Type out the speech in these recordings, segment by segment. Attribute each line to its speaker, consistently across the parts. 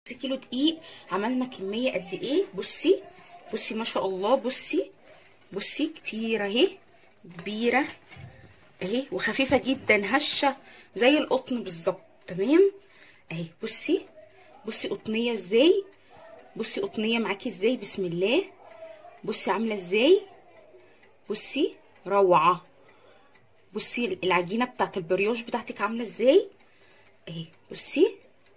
Speaker 1: كيلو دقيق عملنا كميه قد ايه بصي بصي ما شاء الله بصي بصي كتير اهي كبيره اهي وخفيفه جدا هشه زي القطن بالظبط تمام اهي بصي بصي قطنيه ازاي بصي قطنيه معاكي ازاي بسم الله بصي عامله ازاي بصي روعه بصي العجينه بتاعت البريوش بتاعتك عامله ازاي اهي بصي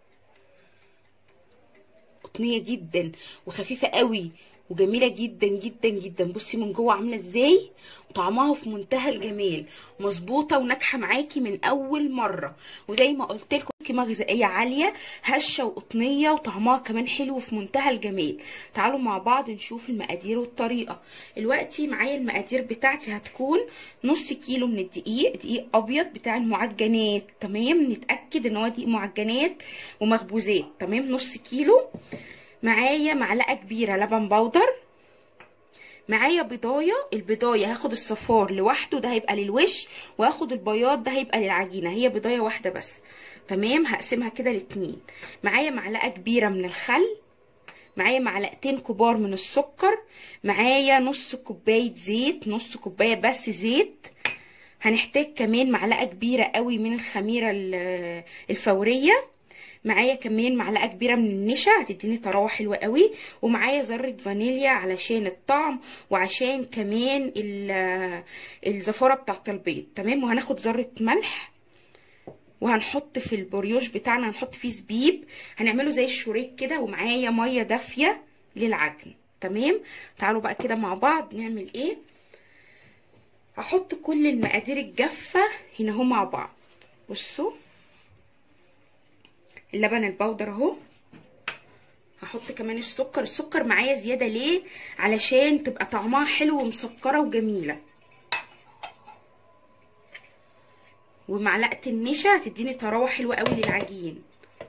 Speaker 1: قطنيه جدا وخفيفه قوي وجميله جدا جدا جدا بصي من جوه عامله ازاي وطعمها في منتهى الجمال مظبوطه وناجحه معاكي من اول مره وزي ما قلت لكم قيمه غذائيه عاليه هشه وقطنيه وطعمها كمان حلو في منتهى الجمال تعالوا مع بعض نشوف المقادير والطريقه دلوقتي معايا المقادير بتاعتي هتكون نص كيلو من الدقيق دقيق ابيض بتاع المعجنات تمام نتاكد ان هو دقيق معجنات ومخبوزات تمام نص كيلو معايا معلقه كبيره لبن بودر معايا بيضايه البيضايه هاخد الصفار لوحده ده هيبقى للوش وهاخد البياض ده هيبقى للعجينه هي بيضايه واحده بس تمام هقسمها كده لاتنين معايا معلقه كبيره من الخل معايا معلقتين كبار من السكر معايا نص كوبايه زيت نص كوبايه بس زيت هنحتاج كمان معلقه كبيره قوي من الخميره الفوريه معايا كمان معلقه كبيره من النشا هتديني طراوه حلوه قوي ومعايا ذره فانيليا علشان الطعم وعشان كمان الزفاره بتاعه البيض تمام وهناخد ذره ملح وهنحط في البريوش بتاعنا هنحط فيه زبيب هنعمله زي الشوريك كده ومعايا ميه دافيه للعجن تمام تعالوا بقى كده مع بعض نعمل ايه هحط كل المقادير الجافه هنا اهو مع بعض بصوا اللبن البودر اهو هحط كمان السكر السكر معايا زياده ليه علشان تبقى طعمها حلو ومسكره وجميله ومعلقه النشا هتديني طراوه حلوه قوي للعجين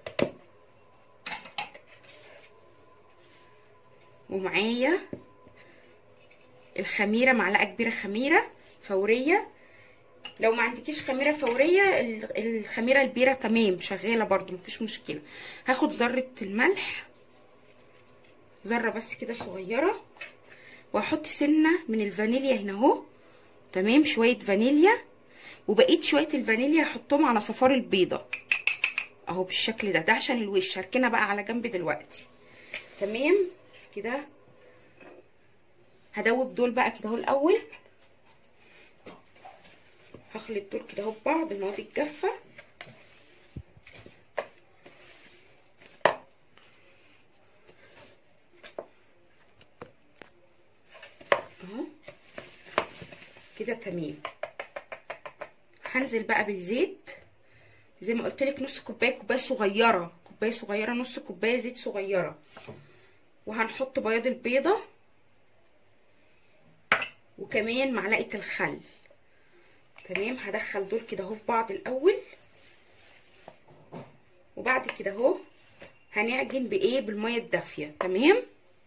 Speaker 1: ومعايا الخميره معلقه كبيره خميره فوريه لو ما عندكيش خميره فوريه الخميره البيره تمام شغاله برده مفيش مشكله هاخد ذره الملح ذره بس كده صغيره وهحط سنه من الفانيليا هنا اهو تمام شويه فانيليا وبقيت شويه الفانيليا هحطهم على صفار البيضه اهو بالشكل ده ده عشان الوش هركنها بقى على جنب دلوقتي تمام كده هدوب دول بقى كده اهو الاول هخلط دول كده اهو ببعض المواد الجافه اهو كده تمام هنزل بقى بالزيت زي ما قلت لك نص كوبايه كوبايه صغيره كوبايه صغيره نص كوبايه زيت صغيره وهنحط بياض البيضه وكمان معلقه الخل تمام هدخل دول كده اهو في بعض الاول وبعد كده اهو هنعجن بايه بالميه الدافيه تمام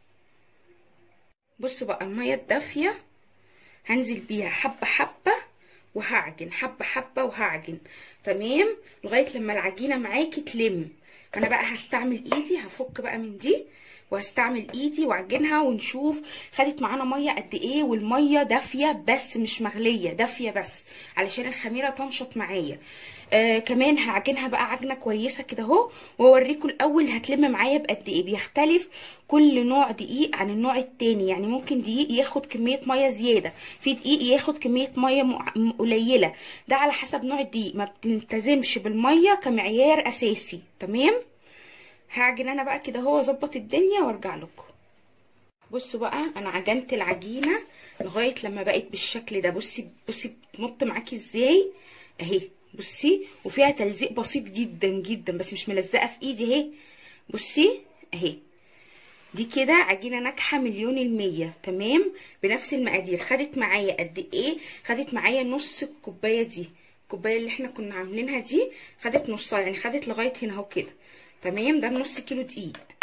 Speaker 1: بصوا بقى الميه الدافيه هنزل بيها حبه حبه وهعجن حبه حبه وهعجن تمام لغايه لما العجينه معاكي تلم انا بقى هستعمل ايدي هفك بقى من دي وهستعمل ايدي واعجنها ونشوف خدت معانا ميه قد ايه والميه دافيه بس مش مغليه دافيه بس علشان الخميره تنشط معايا آه كمان هعجنها بقى عجنه كويسه كده اهو واوريكم الاول هتلم معايا بقد ايه بيختلف كل نوع دقيق عن النوع التاني يعني ممكن دقيق ياخد كميه ميه زياده في دقيق ياخد كميه ميه قليله ده على حسب نوع الدقيق ما بتلتزمش بالميه كمعيار اساسي تمام هعجن انا بقى كده اهو واظبط الدنيا وارجع لكم بصوا بقى انا عجنت العجينه لغايه لما بقت بالشكل ده بصي بصي بتنط معاكي ازاي اهي بصي وفيها تلزيق بسيط جدا جدا بس مش ملزقه في ايدي اهي بصي اهي دي كده عجينه ناجحه مليون المية تمام بنفس المقادير خدت معايا قد ايه خدت معايا نص الكوبايه دي الكوبايه اللي احنا كنا عاملينها دي خدت نصها يعني خدت لغايه هنا اهو كده تمام ده نص كيلو دقيق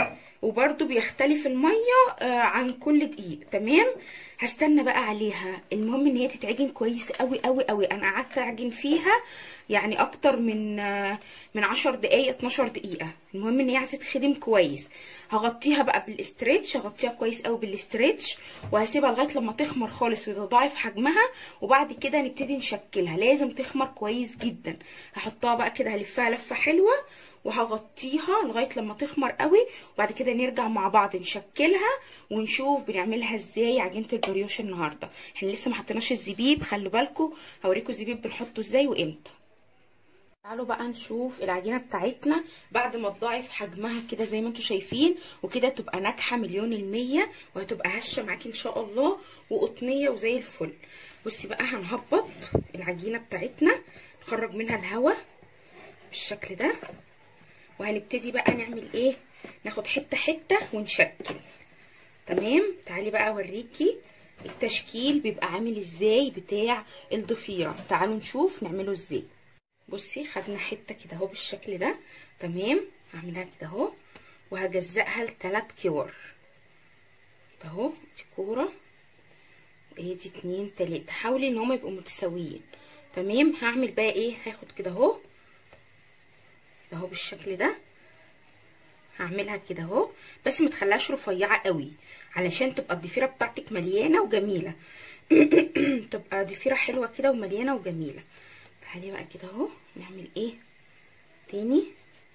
Speaker 1: وبرده بيختلف الميه آه عن كل دقيق تمام هستنى بقى عليها المهم ان هي تتعجن كويس قوي قوي قوي انا قعدت اعجن فيها يعني اكتر من آه من 10 دقايق 12 دقيقه المهم ان هي عايزه تتخدم كويس هغطيها بقى بالاستريتش هغطيها كويس قوي بالاستريتش وهسيبها لغايه لما تخمر خالص وتضاعف حجمها وبعد كده نبتدي نشكلها لازم تخمر كويس جدا هحطها بقى كده هلفها لفه حلوه وهغطيها لغايه لما تخمر قوي وبعد كده نرجع مع بعض نشكلها ونشوف بنعملها ازاي عجينه البريوش النهارده احنا لسه ما حطيناش الزبيب خلوا بالكم هوريكم الزبيب بنحطه ازاي وامتى تعالوا بقى نشوف العجينه بتاعتنا بعد ما تضاعف حجمها كده زي ما انتم شايفين وكده تبقى ناجحه مليون المية وهتبقى هشه معاكي ان شاء الله وقطنيه وزي الفل بصي بقى هنهبط العجينه بتاعتنا نخرج منها الهواء بالشكل ده وهنبتدي بقى نعمل ايه ناخد حته حته ونشكل تمام تعالي بقى اوريكي التشكيل بيبقى عامل ازاي بتاع الضفيره تعالوا نشوف نعمله ازاي بصي خدنا حته كده اهو بالشكل ده تمام هعملها كده اهو وهجزأها لثلاث كور كده اهو دي كوره وايه دي اتنين تلاته حاولي ان هما يبقوا متساويين تمام هعمل بقى ايه هاخد كده اهو كده اهو بالشكل ده هعملها كده اهو بس ما تخليهاش رفيعه قوي علشان تبقى الضفيره بتاعتك مليانه وجميله تبقى ضفيره حلوه كده ومليانه وجميله تعالي بقى كده اهو نعمل ايه تاني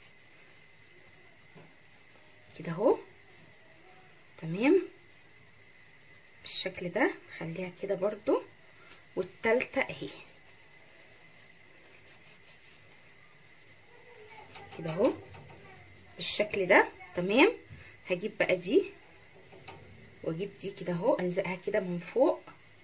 Speaker 1: كده اهو تمام بالشكل ده خليها كده برضو والتالتة اهي كده اهو بالشكل ده تمام هجيب بقى دي واجيب دي كده اهو الزقها كده من فوق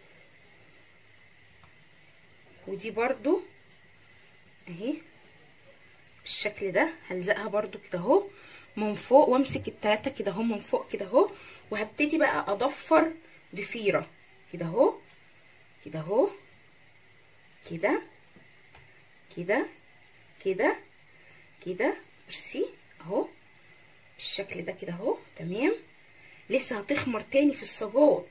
Speaker 1: ودي برضو اهي بالشكل ده هلزقها برضو كده اهو من فوق وامسك التلاتة كده اهو من فوق كده اهو وهبتدي بقى اضفر ضفيره كده اهو كده اهو كده كده كده كده بصي اهو بالشكل ده كده اهو تمام لسه هتخمر تاني في الصاجات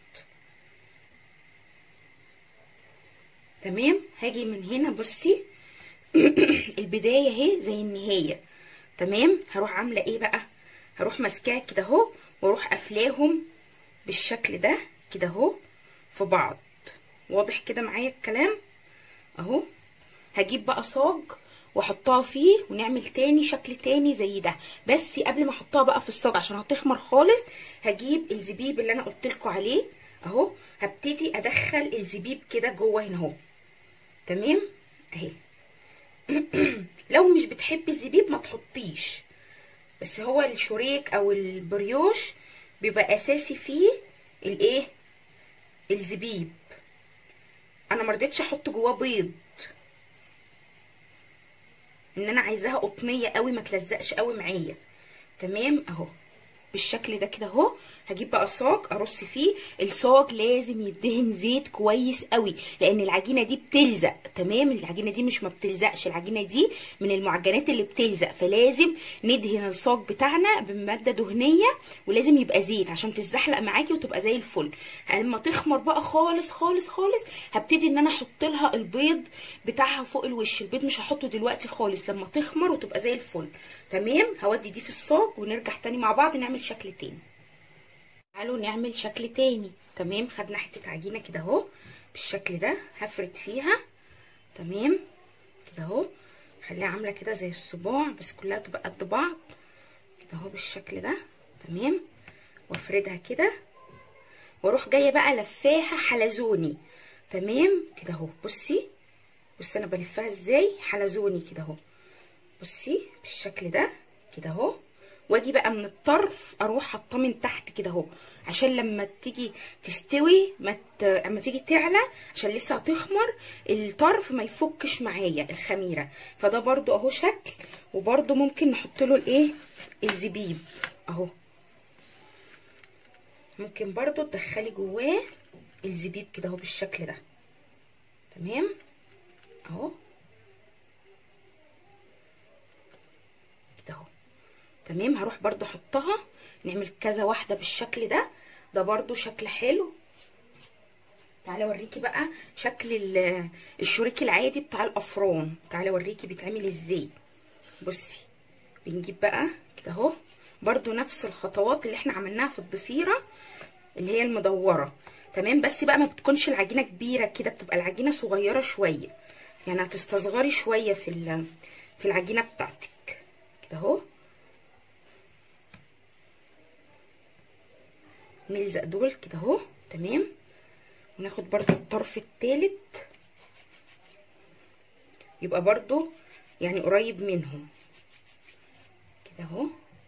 Speaker 1: تمام هاجي من هنا بصي البدايه اهي زي النهايه تمام هروح عامله ايه بقى هروح ماسكاها كده اهو واروح قافلاهم بالشكل ده كده اهو في بعض واضح كده معايا الكلام اهو هجيب بقى صاج واحطها فيه ونعمل تاني شكل تاني زي ده بس قبل ما احطها بقى في الصاج عشان هتخمر خالص هجيب الزبيب اللي انا قلت لكم عليه اهو هبتدي ادخل الزبيب كده جوه هنا اهو تمام اهي لو مش بتحبي الزبيب ما تحطيش بس هو الشريك او البريوش بيبقى اساسي فيه الايه الزبيب انا مرضتش احط جواه بيض ان انا عايزاها قطنيه قوي ما تلزقش قوي معايا تمام اهو بالشكل ده كده اهو هجيب بقى صاج ارص فيه الصاج لازم يدهن زيت كويس قوي لان العجينه دي بتلزق تمام العجينه دي مش ما بتلزقش العجينه دي من المعجنات اللي بتلزق فلازم ندهن الصاج بتاعنا بماده دهنيه ولازم يبقى زيت عشان تتزحلق معاكي وتبقى زي الفل لما تخمر بقى خالص خالص خالص هبتدي ان انا احط لها البيض بتاعها فوق الوش البيض مش هحطه دلوقتي خالص لما تخمر وتبقى زي الفل تمام هودي دي في الصاج ونرجع تاني مع بعض نعمل شكل تاني تعالوا نعمل شكل تاني تمام خدنا حته عجينه كده اهو بالشكل ده هفرد فيها تمام كده اهو خليها عامله كده زي الصباع بس كلها تبقى قد بعض كده اهو بالشكل ده تمام وافردها كده واروح جايه بقى لفاها حلزوني تمام كده اهو بصي بصي انا بلفها ازاي حلزوني كده اهو بصي بالشكل ده كده اهو واجي بقى من الطرف اروح حاطاه من تحت كده اهو عشان لما تيجي تستوي ما ت... اما تيجي تعلى عشان لسه هتخمر الطرف ما يفكش معايا الخميره فده برضو اهو شكل وبرضو ممكن نحط له الايه الزبيب اهو ممكن برضو تدخلي جواه الزبيب كده اهو بالشكل ده تمام اهو كده اهو تمام هروح برضو احطها نعمل كذا واحده بالشكل ده ده برضو شكل حلو تعالى اوريكي بقى شكل ال- الشريك العادي بتاع الافران تعالى اوريكي بيتعمل ازاي بصي بنجيب بقى كده اهو برضو نفس الخطوات اللي احنا عملناها في الضفيره اللي هي المدوره تمام بس بقى ما بتكونش العجينه كبيره كده بتبقى العجينه صغيره شويه يعني هتستصغري شويه في ال- في العجينه بتاعتك كده اهو نلزق دول كده اهو تمام وناخد برضو الطرف التالت يبقى برضو يعني قريب منهم كده اهو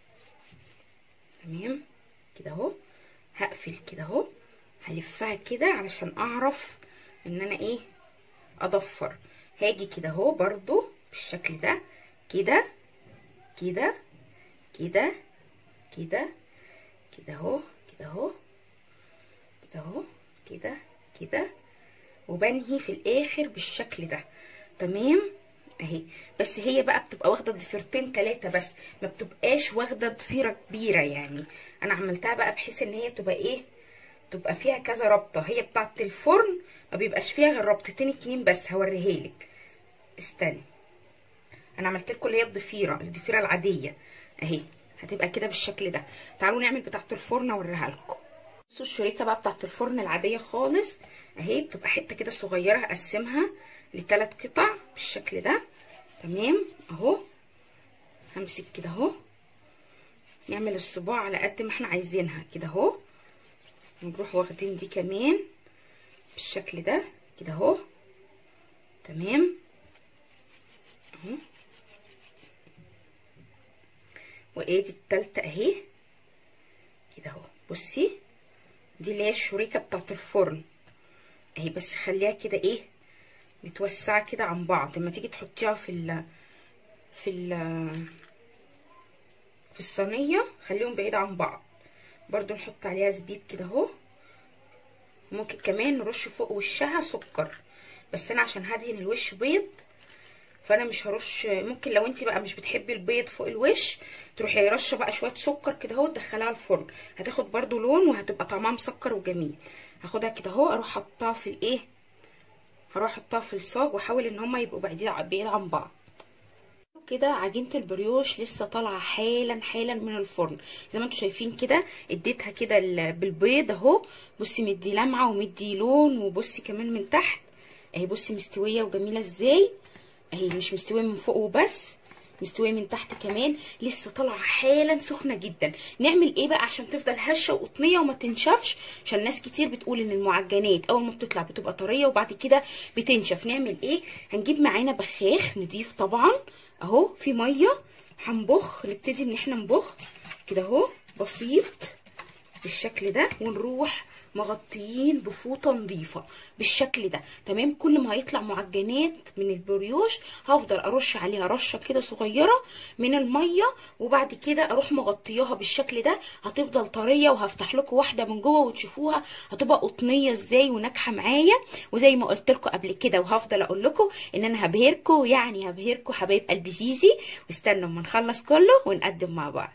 Speaker 1: تمام كده اهو هقفل كده اهو هلفها كده علشان اعرف ان انا ايه اضفر هاجي كده اهو برضو بالشكل ده كده كده كده كده كده اهو كده اهو كده اهو كده كده وبنهي في الاخر بالشكل ده تمام اهي بس هي بقى بتبقى واخده ضفيرتين ثلاثه بس ما بتبقاش واخده ضفيره كبيره يعني انا عملتها بقى بحيث ان هي تبقى ايه تبقى فيها كذا ربطه هي بتاعه الفرن ما بيبقاش فيها غير ربطتين اتنين بس هوريها لك استني انا عملت لكم اللي هي الضفيره الضفيره العاديه اهي هتبقى كده بالشكل ده تعالوا نعمل بتاعه الفرن اوريها لكم بصوا الشريطه بقى بتاعه الفرن العاديه خالص اهي بتبقى حته كده صغيره هقسمها لثلاث قطع بالشكل ده تمام اهو همسك كده اهو نعمل الصباع على قد ما احنا عايزينها كده اهو نروح واخدين دي كمان بالشكل ده كده اهو تمام اهو وادي التالتة اهي كده اهو بصي دي اللي هي الشريكة بتاعت الفرن اهي بس خليها كده ايه متوسعة كده عن بعض لما تيجي تحطيها في ال في ال في الصينية خليهم بعيد عن بعض برضو نحط عليها زبيب كده اهو ممكن كمان نرش فوق وشها سكر بس انا عشان هدهن الوش بيض فانا مش هرش ممكن لو انت بقى مش بتحبي البيض فوق الوش تروحي رشه بقى شويه سكر كده اهو تدخليها الفرن هتاخد برضو لون وهتبقى طعمها مسكر وجميل هاخدها كده اهو اروح احطها في الايه هروح احطها في الصاج واحاول ان هما يبقوا بعيد بعيد عن بعض كده عجينه البريوش لسه طالعه حالا حالا من الفرن زي ما انتم شايفين كده اديتها كده بالبيض اهو بصي مدي لمعه ومدي لون وبصي كمان من تحت اهي بصي مستويه وجميله ازاي اهي مش مستويه من فوق وبس مستويه من تحت كمان لسه طالعه حالا سخنه جدا نعمل ايه بقى عشان تفضل هشه وقطنيه وما تنشفش عشان ناس كتير بتقول ان المعجنات اول ما بتطلع بتبقى طريه وبعد كده بتنشف نعمل ايه هنجيب معانا بخاخ نضيف طبعا اهو في ميه هنبخ نبتدي ان احنا نبخ كده اهو بسيط بالشكل ده ونروح مغطيين بفوطه نظيفه بالشكل ده تمام كل ما هيطلع معجنات من البريوش هفضل ارش عليها رشه كده صغيره من الميه وبعد كده اروح مغطياها بالشكل ده هتفضل طريه وهفتح لكم واحده من جوه وتشوفوها هتبقى قطنيه ازاي وناجحه معايا وزي ما قلت لكم قبل كده وهفضل اقول لكم ان انا هبهركم يعني هبهركم حبايب قلبي جيجي واستنوا اما نخلص كله ونقدم مع بعض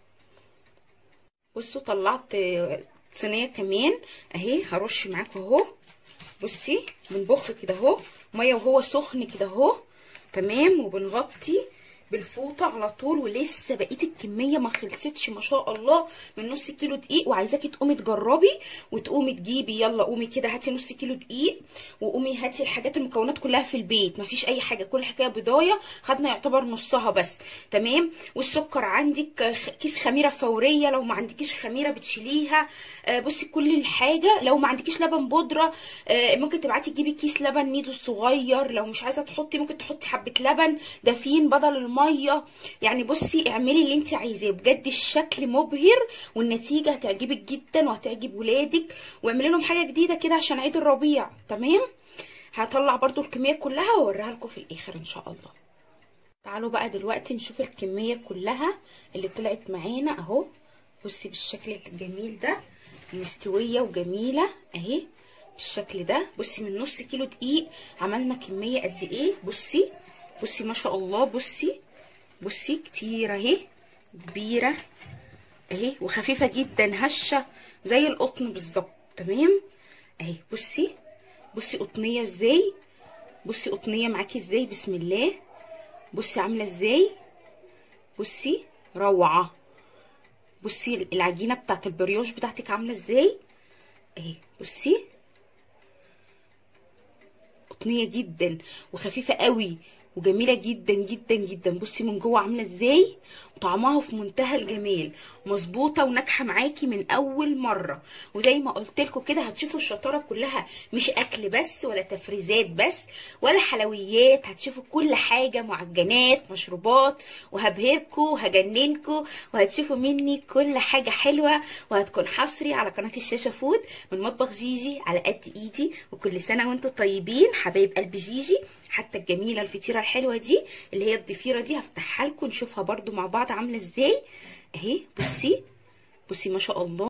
Speaker 1: بصوا طلعت صينيه كمان اهي هرش معاكم اهو بصي بنبخ كده اهو ميه وهو سخن كده اهو تمام وبنغطي بالفوطه على طول ولسه بقيه الكميه ما خلصتش ما شاء الله من نص كيلو دقيق وعايزاكي تقومي تجربي وتقومي تجيبي يلا قومي كده هاتي نص كيلو دقيق وقومي هاتي الحاجات المكونات كلها في البيت ما فيش اي حاجه كل حكايه بضايه خدنا يعتبر نصها بس تمام والسكر عندك كيس خميره فوريه لو ما عندكيش خميره بتشيليها آه بصي كل الحاجه لو ما عندكيش لبن بودره آه ممكن تبعتي تجيبي كيس لبن نيدو صغير لو مش عايزه تحطي ممكن تحطي حبه لبن دافين بدل الميه ميه يعني بصي اعملي اللي انت عايزاه بجد الشكل مبهر والنتيجه هتعجبك جدا وهتعجب ولادك واعملي لهم حاجه جديده كده عشان عيد الربيع تمام هطلع برضو الكميه كلها واوريها لكم في الاخر ان شاء الله تعالوا بقى دلوقتي نشوف الكميه كلها اللي طلعت معانا اهو بصي بالشكل الجميل ده مستويه وجميله اهي بالشكل ده بصي من نص كيلو دقيق عملنا كميه قد ايه بصي بصي ما شاء الله بصي بصي كتير اهي كبيره اهي وخفيفه جدا هشه زي القطن بالظبط تمام اهي بصي بصي قطنيه ازاي بصي قطنيه معاكي ازاي بسم الله بصي عامله ازاي بصي روعه بصي العجينه بتاعت البريوش بتاعتك عامله ازاي اهي بصي قطنيه جدا وخفيفه قوي وجميله جدا جدا جدا بصي من جوه عامله ازاي وطعمها في منتهى الجمال مظبوطه وناجحه معاكي من اول مره وزي ما قلت لكم كده هتشوفوا الشطاره كلها مش اكل بس ولا تفريزات بس ولا حلويات هتشوفوا كل حاجه معجنات مشروبات وهبهركم وهجننكم وهتشوفوا مني كل حاجه حلوه وهتكون حصري على قناه الشاشه فود من مطبخ جيجي على قد ايدي وكل سنه وانتم طيبين حبايب قلب جيجي حتى الجميله الفطيره الحلوه دي اللي هي الضفيره دي هفتحها لكم نشوفها برده مع بعض عامله ازاي اهي بصي بصي ما شاء الله